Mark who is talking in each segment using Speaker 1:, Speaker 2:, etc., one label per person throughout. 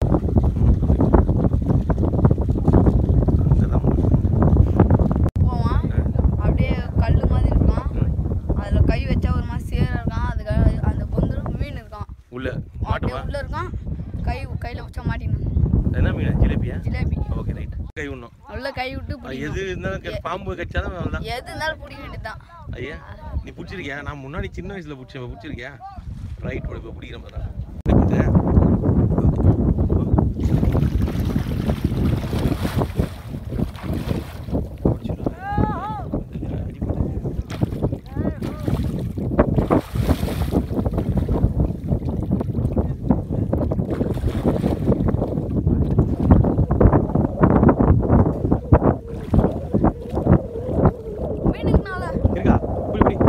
Speaker 1: அங்கதான்
Speaker 2: போவான் அப்படியே கல் மாதிரி இருக்கான் அதில் கை வச்சா ஒரு மாதிரி சேர இருக்கான் அதுக்கு அந்த பொந்தில் மீன் இருக்கான்
Speaker 1: உள்ள
Speaker 2: அப்படியே
Speaker 1: மாட்டுவா
Speaker 2: உள்ள இருக்கான் கை கையில் வச்சா மாட்டினான்
Speaker 1: என்ன மீன் ஜிலேபியா
Speaker 2: ஜிலேபி
Speaker 1: ஓகே ரைட் கை உண்ணும்
Speaker 2: உள்ள கை விட்டு
Speaker 1: எது
Speaker 2: பிடிக்கணும்
Speaker 1: இருந்தாலும் க- பாம்பு கடிச்சாலும் அவ்வளோதான்
Speaker 2: எது இருந்தாலும் பிடிக்க வேண்டியதுதான்
Speaker 1: ஐயா நீ பிடிச்சிருக்கியா நான் முன்னாடி சின்ன வயசுல பிடிச்சேன் பிடிச்சிருக்கியா ரைட் இப்போ பிடிக்கிற மாதிரி
Speaker 2: மீனுக்குனால
Speaker 1: இருக்கா புடி புடி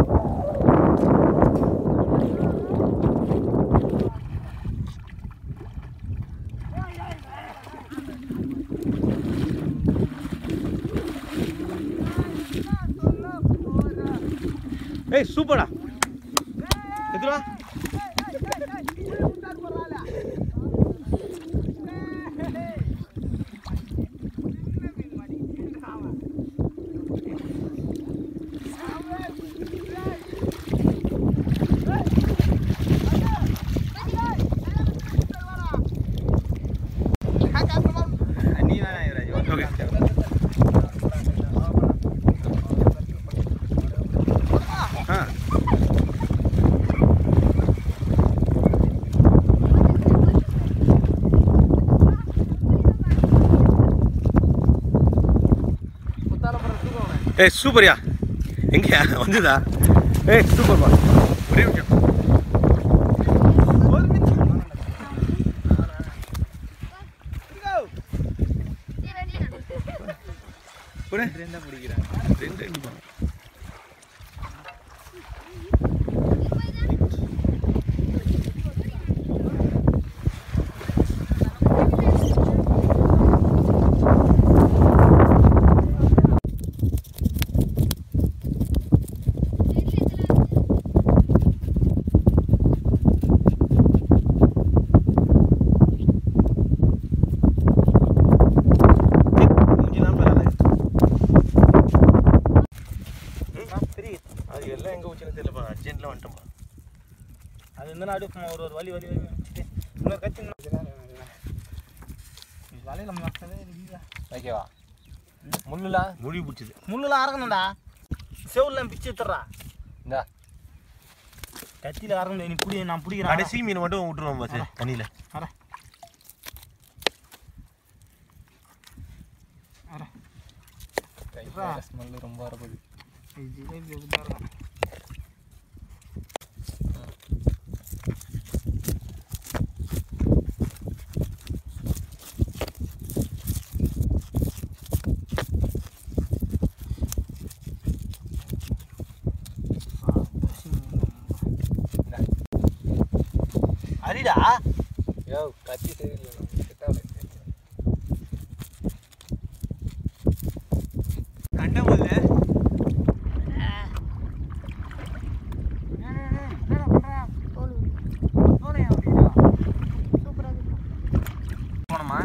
Speaker 1: ஏய் சூப்பரா எதுவா ஓகே ஆ ஏய் சூப்பர்யா எங்கயா வந்துதா ஏய் சூப்பர் பா ஒரே நிமிஷம் ஒரு ரெண்டு முடிக்கிறேன் ரெண்டு ரெண்டு பா. மூஞ்சிலாம் பரவாயில்ல. ம்? அது எல்லாம் எங்க வச்சுன்னு தெரியலப்பா அர்ஜென்ட்ல வந்துட்டோம்ப்பா
Speaker 3: அது இருந்தாலும் அப்படியே ஒரு ஒரு வலி வலி வலி இன்னொரு கட்சி வலையில மக்களே
Speaker 4: ஓகேவா முள்ளுலாம்
Speaker 1: மொழி பிடிச்சது
Speaker 3: முள்ளுலாம் அறக்கணும்டா செவுல்லாம் பிச்சு எடுத்துறா
Speaker 4: இந்தா
Speaker 3: கத்தியில அறக்கணும் நீ பிடி நான் பிடிக்கிறேன்
Speaker 1: கடைசி மீன் மட்டும் விட்டுருவோம் பாஸ் தண்ணியில
Speaker 3: அற
Speaker 4: ஸ்மெல்லு ரொம்ப வரப்போகுது
Speaker 3: ஜிலேபி எப்படிதான் இருக்கும் அரிடா
Speaker 4: யோ கத்தி சரியில்லை செட்டாகல
Speaker 3: கண்ட முதல்ல போனோமா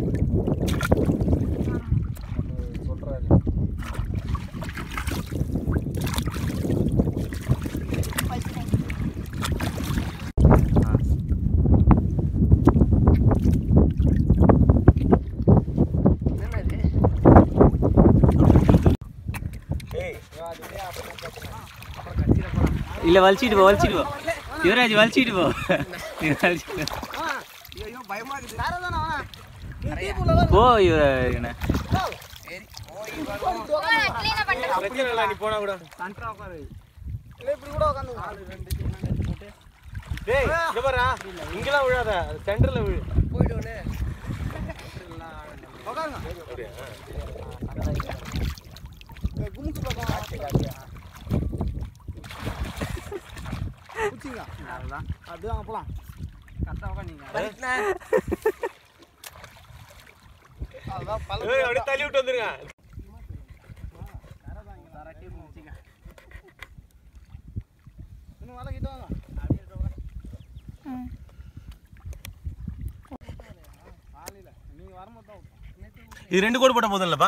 Speaker 4: சொல்கிறாரு
Speaker 1: ஏய்
Speaker 5: இல்ல வலிச்சிட்டு போ வலிச்சிட்டு போ யுவராஜ் வலிச்சிட்டு போ நீ வலிச்சிட்டு போ. போ யுவராஜ் என்ன
Speaker 1: பிரச்சனை இல்லை நீ போனா கூட டேய் இங்க பாருடா இங்கெல்லாம் விழாத சென்டர்ல விழு
Speaker 3: அது அங்க போலாம் கரெக்டா உட்காந்தீங்க
Speaker 1: ஏய் அப்படியே தள்ளி விட்டு வந்துருங்க
Speaker 3: இன்னும் வலை கிட்ட வாங்க வரும்போது தான் விட்டோம்
Speaker 1: இது ரெண்டு கோடு போட்ட போதும் இல்லப்பா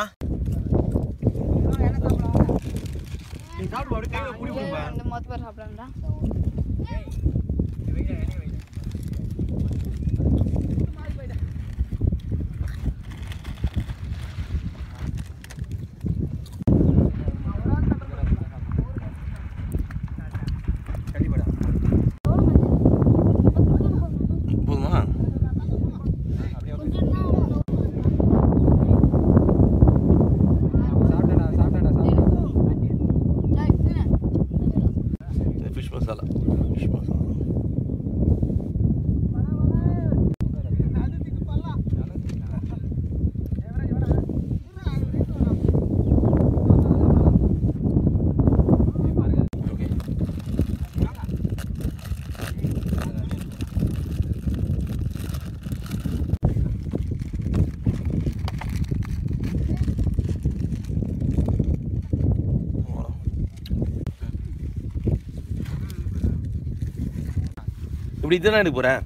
Speaker 2: இந்த மொத்த பேர் சாப்பிடலாம்டா
Speaker 1: போதுமா
Speaker 4: சாப்பிட்டேடா சாப்பிட்டேடா சாப்பிட்டேன்
Speaker 1: fish masala fish masala okay இப்படி தானே எடுக்க போகிறேன்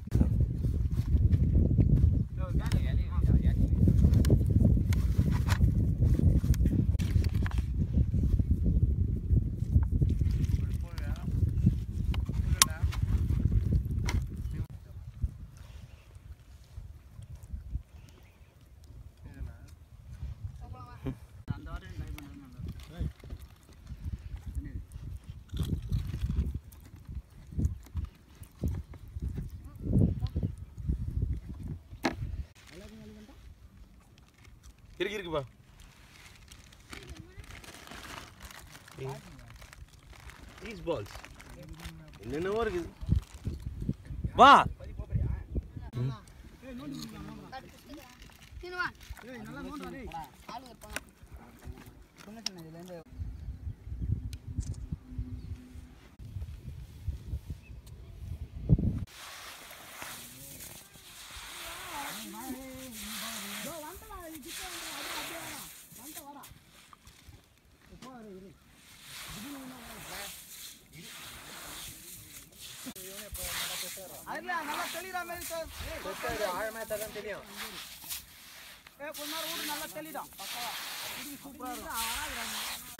Speaker 1: இருக்கு இருக்குப்பா ஈஸ் பால்ஸ் என்னென்னவோ இருக்குது வா
Speaker 3: நல்லா தெளிகிற மாதிரி சார்
Speaker 4: ஆழமா தான் தெரியும்
Speaker 3: ஏ கொஞ்ச நேரம் விடு நல்லா தெளிதான் பக்காவா இது சூப்பரா இருக்கும்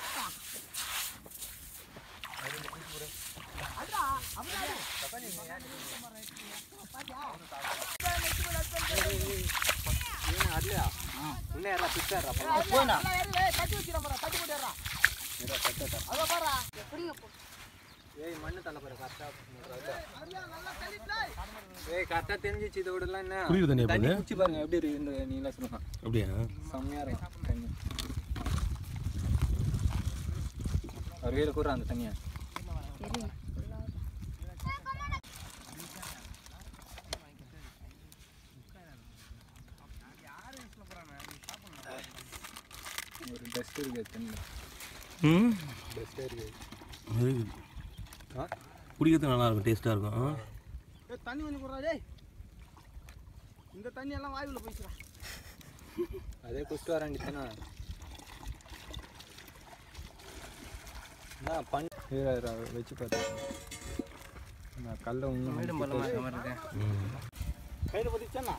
Speaker 4: அதுலயா இன்னும் யாரா பிச்சாரா
Speaker 3: போயினா தட்டி வச்சிடறா பாரு தட்டி போட்டுறா அதோ பாரு
Speaker 4: ஏய் மண்ணு தள்ள பாரு கரெக்டா
Speaker 3: நல்லா தெளிட்டா
Speaker 4: ஏய் கரெக்டா தெரிஞ்சிச்சு இதோட எல்லாம் என்ன
Speaker 1: குளிர் தண்ணியா
Speaker 4: தண்ணி
Speaker 1: போகுது?
Speaker 4: குச்சி பாருங்க எப்படி இருக்கு இந்த நீலாம் சொல்லலாம்
Speaker 1: அப்படியா
Speaker 4: செம்மையா இருக்கும் தண்ணி ஒரு வேலை கூடுற அந்த தண்ணியை ஒரு டஸ்ட் இருக்கு தண்ணியில்
Speaker 1: ம்
Speaker 4: டஸ்டே இருக்கு
Speaker 1: இருக்குது
Speaker 4: ஆ
Speaker 1: குடிக்கிறதுக்கு நல்லா இருக்கும் டேஸ்ட்டாக இருக்கும் ஆ?
Speaker 3: ஏ தண்ணி கொஞ்சம் குடுறா டேய் இந்த தண்ணி எல்லாம் வாயுல போயிடுச்சுடா
Speaker 4: அதே குடிச்சிட்டு வர வேண்டியதானே நான் பண் வச்சு பார்த்தேன் நான் கல்ல இன்னும்
Speaker 1: ம்
Speaker 3: கையில பத்திச்சா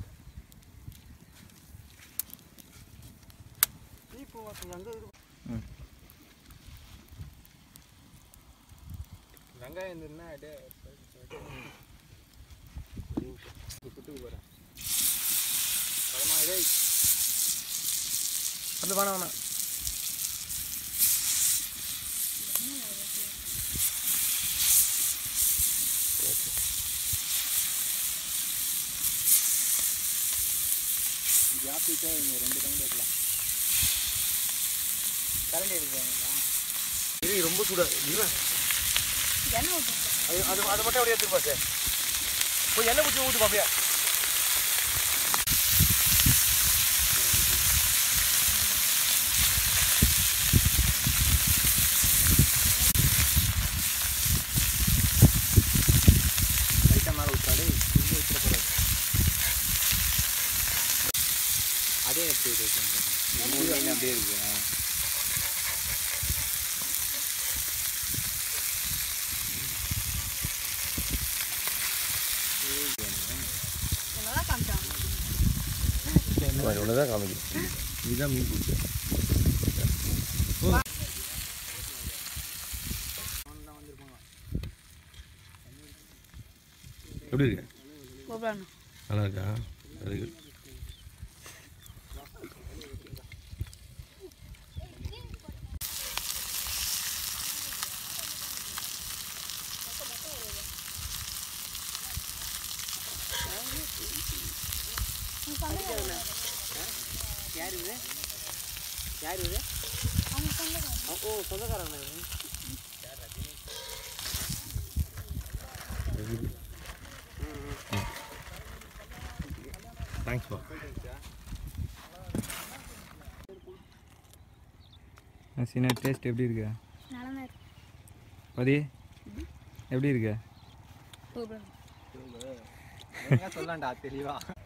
Speaker 3: தீப்பு வாசம் அங்கே இருக்கு
Speaker 4: வெங்காயம் இருந்ததுன்னா அப்படியே குத்துக்கு போகிறேன் பழமா டேய்
Speaker 1: அது வேணாம் வேணாம்
Speaker 4: ஜாப்பிட்டா இங்கே ரெண்டு கவுண்ட் வைக்கலாம்
Speaker 3: கரண்ட் எடுக்கிறாங்களா
Speaker 1: இது ரொம்ப சூடா இல்லை
Speaker 2: எண்ணெய் ஊற்றி
Speaker 1: அது அது அதை மட்டும் அப்படியே எடுத்துருப்பா சார் போய் எண்ணெய் ஊற்றி ஊற்று பாப்பியா
Speaker 4: லைட்டாக மேலே ஊற்றாடு இங்கே ஊற்றுற போகிறது அதே எடுத்து இது கொஞ்சம் மூணு லைன் அப்படியே இருக்கு ஆ.
Speaker 2: நல்லா காமிச்சாங்க
Speaker 1: இவ்வளோ தான் காமிக்கும் இதுதான் மீன் பிடிச்சி எப்படி இருக்கு
Speaker 2: கூப்பிடணும்
Speaker 1: நல்லா இருக்கா வெரி குட் தேங்க்ஸ் பா
Speaker 4: சீனா டேஸ்ட் எப்படி இருக்கு
Speaker 2: நல்லா இருக்கு
Speaker 4: பதி எப்படி இருக்கு
Speaker 2: கூப்பிடணும்
Speaker 4: சொல்லலாம்டா தெளிவா